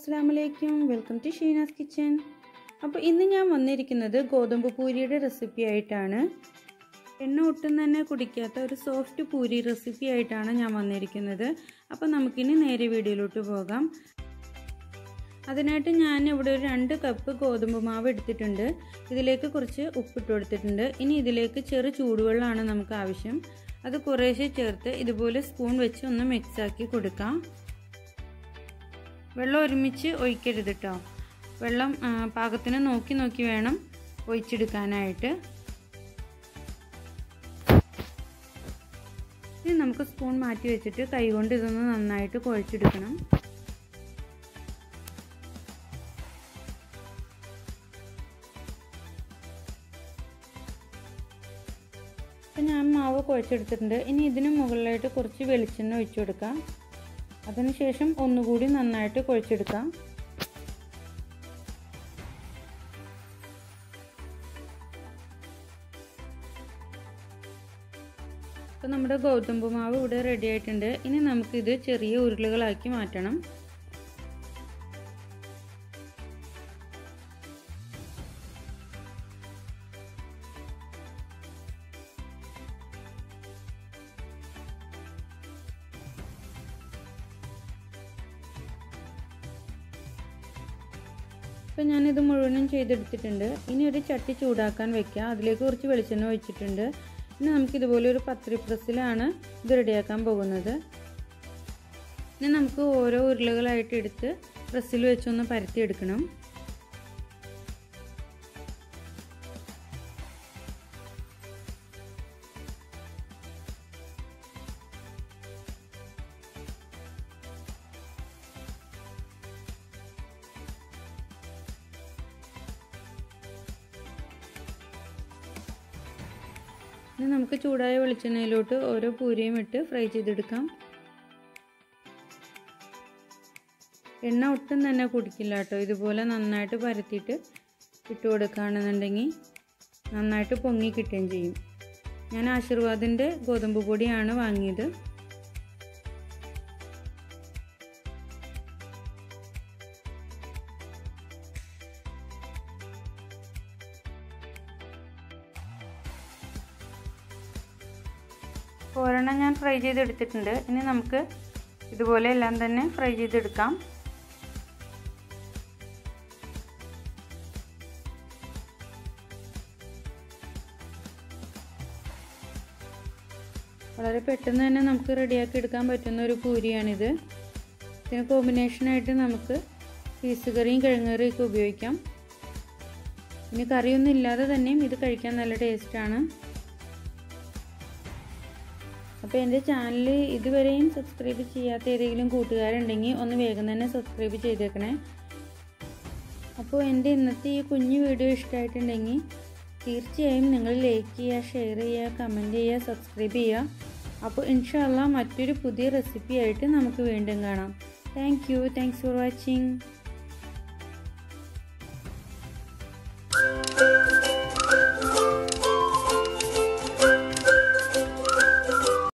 അസ്സാം വലൈക്കും welcome to Sheena's kitchen അപ്പോൾ ഇന്ന് ഞാൻ വന്നിരിക്കുന്നത് ഗോതമ്പ് പൂരിയുടെ റെസിപ്പി ആയിട്ടാണ് എണ്ണ ഒട്ടും തന്നെ കുടിക്കാത്ത ഒരു സോഫ്റ്റ് പൂരി റെസിപ്പി ആയിട്ടാണ് ഞാൻ വന്നിരിക്കുന്നത് അപ്പോൾ നമുക്കിനി നേരെ വീഡിയോയിലോട്ട് പോകാം അതിനായിട്ട് ഞാൻ ഇവിടെ ഒരു രണ്ട് കപ്പ് ഗോതമ്പ് മാവ് എടുത്തിട്ടുണ്ട് ഇതിലേക്ക് കുറച്ച് ഉപ്പിട്ട് കൊടുത്തിട്ടുണ്ട് ഇനി ഇതിലേക്ക് ചെറു ചൂടുവെള്ളമാണ് നമുക്ക് ആവശ്യം അത് കുറേശ്ശെ ചേർത്ത് ഇതുപോലെ സ്പൂൺ വെച്ച് ഒന്ന് മിക്സാക്കി കൊടുക്കാം വെള്ളം ഒരുമിച്ച് ഒഴിക്കരുത് കേട്ടോ വെള്ളം പാകത്തിന് നോക്കി നോക്കി വേണം ഒഴിച്ചെടുക്കാനായിട്ട് ഇനി നമുക്ക് സ്പൂൺ മാറ്റി വെച്ചിട്ട് കൈകൊണ്ട് ഇതൊന്ന് നന്നായിട്ട് കുഴച്ചെടുക്കണം അപ്പം ഞാൻ മാവ് കുഴച്ചെടുത്തിട്ടുണ്ട് ഇനി ഇതിന് മുകളിലായിട്ട് കുറച്ച് വെളിച്ചെണ്ണ ഒഴിച്ചു കൊടുക്കാം അതിനുശേഷം ഒന്നുകൂടി നന്നായിട്ട് കുഴച്ചെടുക്കാം അപ്പോൾ നമ്മുടെ ഗോതമ്പ് മാവ് ഇവിടെ റെഡി ആയിട്ടുണ്ട് ഇനി നമുക്കിത് ചെറിയ ഉരുളകളാക്കി മാറ്റണം അപ്പോൾ ഞാനിത് മുഴുവനും ചെയ്തെടുത്തിട്ടുണ്ട് ഇനി ഒരു ചട്ടി ചൂടാക്കാൻ വെക്കുക അതിലേക്ക് കുറച്ച് വെളിച്ചെണ്ണ ഒഴിച്ചിട്ടുണ്ട് ഇനി നമുക്കിതുപോലെ ഒരു പത്രി പ്രസ്സിലാണ് ഇത് റെഡിയാക്കാൻ പോകുന്നത് ഇനി നമുക്ക് ഓരോ ഉരുളകളായിട്ട് എടുത്ത് പ്രസ്സിൽ വെച്ചൊന്ന് പരത്തിയെടുക്കണം ഇനി നമുക്ക് ചൂടായ വെളിച്ചെണ്ണയിലോട്ട് ഓരോ പൂരിയും ഇട്ട് ഫ്രൈ ചെയ്തെടുക്കാം എണ്ണ ഒട്ടും തന്നെ കുടിക്കില്ല കേട്ടോ ഇതുപോലെ നന്നായിട്ട് പരത്തിയിട്ട് ഇട്ട് കൊടുക്കുകയാണെന്നുണ്ടെങ്കിൽ നന്നായിട്ട് പൊങ്ങി കിട്ടുകയും ചെയ്യും ഞാൻ ആശീർവാദിൻ്റെ ഗോതമ്പ് പൊടിയാണ് വാങ്ങിയത് ഒരെണ്ണം ഞാൻ ഫ്രൈ ചെയ്തെടുത്തിട്ടുണ്ട് ഇനി നമുക്ക് ഇതുപോലെ എല്ലാം തന്നെ ഫ്രൈ ചെയ്തെടുക്കാം വളരെ പെട്ടെന്ന് തന്നെ നമുക്ക് റെഡിയാക്കി എടുക്കാൻ പറ്റുന്ന ഒരു പൂരിയാണിത് ഇതിന് കോമ്പിനേഷനായിട്ട് നമുക്ക് പീസ് കറിയും കിഴങ്ങറിയൊക്കെ ഉപയോഗിക്കാം ഇനി കറിയൊന്നും ഇല്ലാതെ തന്നെയും ഇത് കഴിക്കാൻ നല്ല ടേസ്റ്റാണ് അപ്പോൾ എൻ്റെ ചാനൽ ഇതുവരെയും സബ്സ്ക്രൈബ് ചെയ്യാത്ത ഏതെങ്കിലും കൂട്ടുകാരുണ്ടെങ്കിൽ ഒന്ന് വേഗം തന്നെ സബ്സ്ക്രൈബ് ചെയ്തേക്കണേ അപ്പോൾ എൻ്റെ ഇന്നത്തെ ഈ കുഞ്ഞു വീഡിയോ ഇഷ്ടമായിട്ടുണ്ടെങ്കിൽ തീർച്ചയായും നിങ്ങൾ ലൈക്ക് ചെയ്യുക ഷെയർ ചെയ്യുക കമൻറ്റ് ചെയ്യുക സബ്സ്ക്രൈബ് ചെയ്യുക അപ്പോൾ ഇൻഷാല്ല മറ്റൊരു പുതിയ റെസിപ്പി ആയിട്ട് നമുക്ക് വീണ്ടും കാണാം thank you thanks for watching